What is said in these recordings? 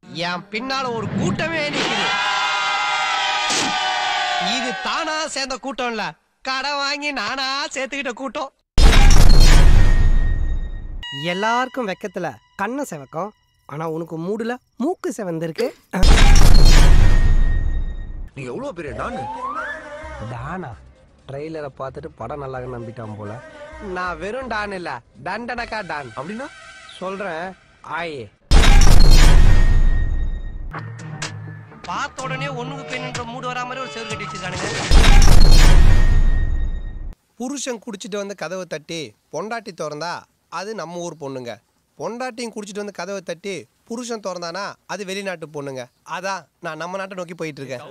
என் பின்னால ஒரு கூட்டமே நிக்குது இது தானா சேர்ந்த கூட்டம் இல்ல கடை வாங்கி நானா சேர்த்துக்கிட்ட கூட்டம் எல்லாருக்கும் வெக்கத்துல கண்ணை செவக்கும் ஆனா உனக்கு மூடுல மூக்கு செவந்திருக்கு நீ எவ்வளவு பெரிய டான் டானா ட்ரெய்லரை பார்த்துட்டு படம் நல்லா நம்பிட்டான் போல நான் வெறும் டான் இல்ல தண்டனக்கா டான் அப்படின்னா சொல்றேன் ஆயே பார்த்த உடனே ஒண்ணுக்கு பெண்ணுன்ற மூடு வரா மாதிரி ஒரு செவரு கட்டி வச்சிருக்கானுங்க புருஷன் குடிச்சிட்டு வந்து கதவை தட்டி பொண்டாட்டி திறந்தா அது நம்ம ஊர் பொண்ணுங்க பொண்டாட்டியும் குடிச்சிட்டு வந்து கதவை தட்டி புருஷன் திறந்தானா அது வெளிநாட்டு பொண்ணுங்க அதான் நான் நம்ம நாட்டை நோக்கி போயிட்டு இருக்கேன்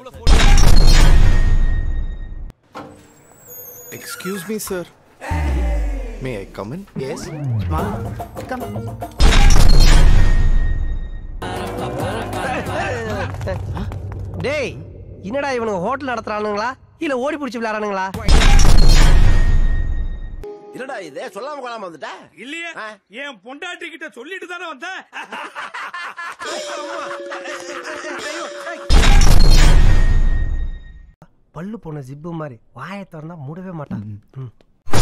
excuse me sir may I come in yes டேய் என்னடா இவனுங்க ஹோட்டல் நடத்துறானுங்களா இல்ல ஓடி பிடிச்சி விளையாடுறானுங்களா என்னடா இது சொல்லாம கொள்ளாம வந்துட்ட இல்லையே ஆ. என் பொண்டாட்டி கிட்ட சொல்லிட்டு தானே வந்தேன் பல்லு போன ஜிப்பு மாதிரி வாயை திறந்தா மூடவே மாட்டான் ம்.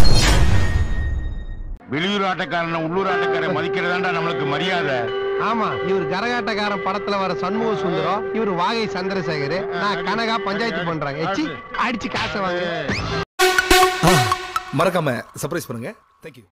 வெளியூர் ஆட்டக்காரனை உள்ளூர் ஆட்டக்காரன் மதிக்கிறதாண்டா நம்மளுக்கு மரியாதை ஆமா இவர் கரகாட்டக்காரன் படத்துல வர சண்முக சுந்தரம் இவர் வாகை சந்திரசேகர் நான் கனகா பஞ்சாயத்து பண்றாங்க எச்சி அடிச்சு காசை வாங்க மறக்காம சர்ப்ரைஸ் பண்ணுங்க தேங்க்யூ